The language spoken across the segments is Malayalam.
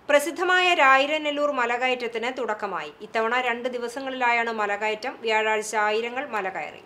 പ്രസിദ്ധമായ രായിരനെല്ലൂർ മലകയറ്റത്തിന് തുടക്കമായി ഇത്തവണ രണ്ട് ദിവസങ്ങളിലായാണ് മലകയറ്റം വ്യാഴാഴ്ച ആയിരങ്ങൾ മല കയറി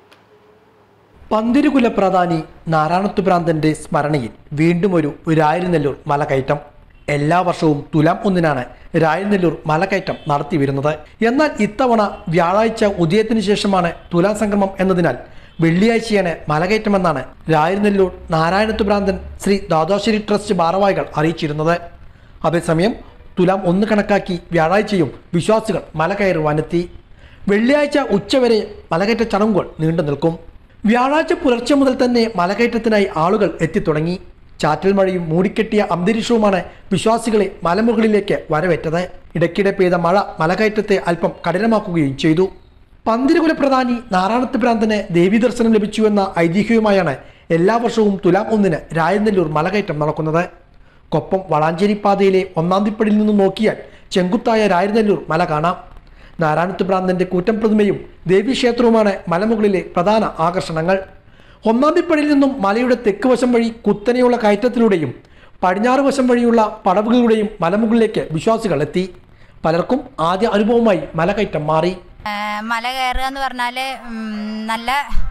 പന്തിരുകുല പ്രധാനി നാരായണത്തുഭ്രാന്തന്റെ സ്മരണയിൽ വീണ്ടും ഒരു രായനെല്ലൂർ മലകയറ്റം എല്ലാ വർഷവും തുലാം ഒന്നിനാണ് രായനെല്ലൂർ മലകയറ്റം നടത്തി വരുന്നത് എന്നാൽ ഇത്തവണ വ്യാഴാഴ്ച ഉദയത്തിന് ശേഷമാണ് തുലാം സംക്രമം എന്നതിനാൽ വെള്ളിയാഴ്ചയാണ് മലകയറ്റമെന്നാണ് രായനെല്ലൂർ നാരായണത്തുഭ്രാന്തൻ ശ്രീ ദാദാശ്ശേരി ട്രസ്റ്റ് ഭാരവാഹികൾ അറിയിച്ചിരുന്നത് അതേസമയം തുലാം ഒന്ന് കണക്കാക്കി വ്യാഴാഴ്ചയും വിശ്വാസികൾ മല കയറുവാനെത്തി വെള്ളിയാഴ്ച ഉച്ചവരെ മലകയറ്റ ചടങ്ങുകൾ നീണ്ടു നിൽക്കും വ്യാഴാഴ്ച പുലർച്ചെ മുതൽ തന്നെ മലകയറ്റത്തിനായി ആളുകൾ എത്തിത്തുടങ്ങി ചാറ്റൽ മഴയും മൂടിക്കെട്ടിയ അന്തരീക്ഷവുമാണ് വിശ്വാസികളെ മലമുകളിലേക്ക് വരവേറ്റത് ഇടയ്ക്കിടെ പെയ്ത മഴ മലകയറ്റത്തെ അല്പം കഠിനമാക്കുകയും ചെയ്തു പന്തിരുകുല പ്രധാനി നാരായണത്ത് ഭ്രാന്തന് ദേവീദർശനം ലഭിച്ചുവെന്ന ഐതിഹ്യവുമായാണ് എല്ലാ വർഷവും തുലാം ഒന്നിന് രായനെല്ലൂർ മലകയറ്റം നടക്കുന്നത് കൊപ്പം വളാഞ്ചേരി പാതയിലെ ഒന്നാംതിപ്പടിയിൽ നിന്നും നോക്കിയാൽ ചെങ്കുത്തായ രായനെല്ലൂർ മല കാണാം നാരായണത്ത് ഭ്രാന്തന്റെ കൂറ്റം പ്രതിമയും ദേവീക്ഷേത്രവുമാണ് മലമുകളിലെ പ്രധാന ആകർഷണങ്ങൾ ഒന്നാംതിപ്പടിയിൽ നിന്നും മലയുടെ തെക്ക് വശം വഴി കുത്തനെയുള്ള കയറ്റത്തിലൂടെയും പടിഞ്ഞാറ് വശം വഴിയുള്ള പടവുകളിലൂടെയും മലമുകളിലേക്ക് വിശ്വാസികൾ എത്തി പലർക്കും ആദ്യ അനുഭവമായി മലകയറ്റം മാറി ആ, മല കയറുക എന്ന് പറഞ്ഞാൽ നല്ല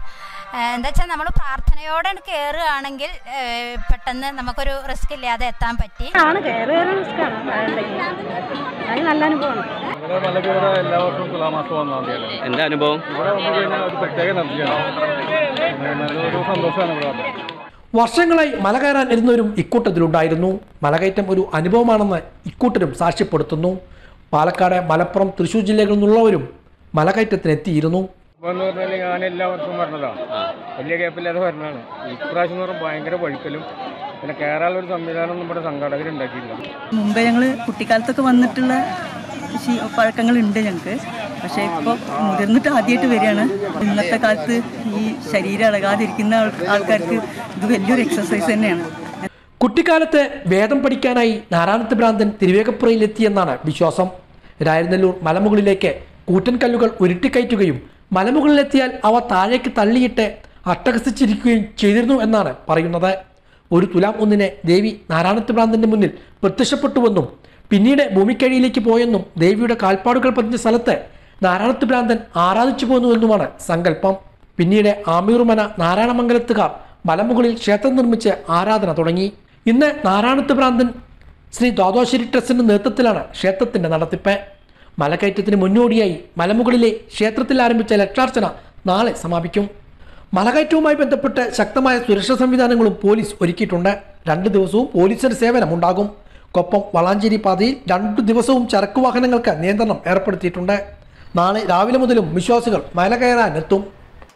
ആ, എന്താ വെച്ചാൽ നമ്മൾ പ്രാർത്ഥനയോടെ കയറുകയാണെങ്കിൽ ഏ, പെട്ടെന്ന് നമുക്കൊരു റിസ്ക് ഇല്ലാതെ എത്താൻ പറ്റി ആണ് കയറി കയറാൻ റിസ്ക്കാണ് മഴയുണ്ടെങ്കിൽ അത് നല്ല അനുഭവമാണ് ഇവിടെ മല കയറ എല്ലാ വർഷവും തുലാമാസം ഒന്നാം തീയതി എൻ്റെ അനുഭവം ഇവിടെ വന്നു കഴിഞ്ഞാൽ ഒരു പ്രത്യേക എനർജിയാണ് പിന്നെ നല്ലൊരു സന്തോഷമാണ് ഇവിടെ വന്നത് വർഷങ്ങളായി മല കയറാൻ ഇരുന്നവരും ഇക്കൂട്ടത്തിലുണ്ടായിരുന്നു മലകയറ്റം ഒരു അനുഭവമാണെന്ന് ഇക്കൂട്ടരും സാക്ഷ്യപ്പെടുത്തുന്നു പാലക്കാട് മലപ്പുറം തൃശൂർ ജില്ലകളിൽ നിന്നുള്ളവരും മലകയറ്റത്തിനെത്തിയിരുന്നു ഇപ്പൊ എന്ന് പറഞ്ഞാൽ ഞാൻ എല്ലാ വർഷവും വരണതാണ് വലിയ ഗ്യാപ്പില്ലാതെ വരണതാണ് ഇപ്രാവശ്യം എന്ന് പറഞ്ഞാൽ ഭയങ്കര വഴുക്കലും പിന്നെ കയറാനുള്ള ഒരു സംവിധാനം നമ്മുടെ സംഘാടകർ ഉണ്ടാക്കിയില്ല മുമ്പ് ഞങ്ങൾ കുട്ടിക്കാലത്തൊക്കെ വന്നിട്ടുള്ള ശീ- പഴക്കങ്ങളുണ്ട് ഞങ്ങൾക്ക് പക്ഷേ ഇപ്പോൾ മുതിർന്നിട്ട് ആദ്യമായിട്ട് വരികയാണ് ഇന്നത്തെ കാലത്ത് ഈ ശരീരം ഇളകാതിരിക്കുന്ന ആൾ- ആൾക്കാർക്ക് ഇത് വലിയൊരു എക്സസൈസ് തന്നെയാണ് കുട്ടിക്കാലത്ത് വേദം പഠിക്കാനായി നാരായണത്ത് ഭ്രാന്തൻ തിരുവേഗപ്പുറയിലെത്തിയെന്നാണ് വിശ്വാസം രായനെല്ലൂർ മലമുകളിലേക്ക് കൂറ്റൻ കല്ലുകൾ ഉരുട്ടിക്കയറ്റുകയും മലമുകളിലെത്തിയാൽ അവ താഴേക്ക് തള്ളിയിട്ട് അട്ടഹസിച്ചിരിക്കുകയും ചെയ്തിരുന്നു എന്നാണ് പറയുന്നത് ഒരു തുലാം ഒന്നിനെ ദേവി നാരായണത്ത് ഭ്രാന്തന്റെ മുന്നിൽ പ്രത്യക്ഷപ്പെട്ടുവെന്നും പിന്നീട് ഭൂമിക്കഴിയിലേക്ക് പോയെന്നും ദേവിയുടെ കാൽപ്പാടുകൾ പതിഞ്ഞ സ്ഥലത്ത് നാരായണത്ത് ഭ്രാന്തൻ ആരാധിച്ചു പോന്നുവെന്നുമാണ് സങ്കല്പം പിന്നീട് ആമീറുമന നാരായണമംഗലത്തുകാർ മലമുകളിൽ ക്ഷേത്രം നിർമ്മിച്ച് ആരാധന തുടങ്ങി ഇന്ന് നാരായണത്ത് ഭ്രാന്തൻ ശ്രീ ദ്വാദോശ്ശേരി ട്രസ്റ്റിന്റെ നേതൃത്വത്തിലാണ് ക്ഷേത്രത്തിന്റെ നടത്തിപ്പ് മലകയറ്റത്തിന് മുന്നോടിയായി മലമുകളിലെ ക്ഷേത്രത്തിൽ ആരംഭിച്ച ലക്ഷാർച്ചന നാളെ സമാപിക്കും മലകയറ്റവുമായി ബന്ധപ്പെട്ട് ശക്തമായ സുരക്ഷാ സംവിധാനങ്ങളും പോലീസ് ഒരുക്കിയിട്ടുണ്ട് രണ്ട് ദിവസവും പോലീസിന്റെ സേവനമുണ്ടാകും കൊപ്പം വളാഞ്ചേരി പാതയിൽ രണ്ടു ദിവസവും ചരക്ക് വാഹനങ്ങൾക്ക് നിയന്ത്രണം ഏർപ്പെടുത്തിയിട്ടുണ്ട് നാളെ രാവിലെ മുതലും വിശ്വാസികൾ മല കയറാനെത്തും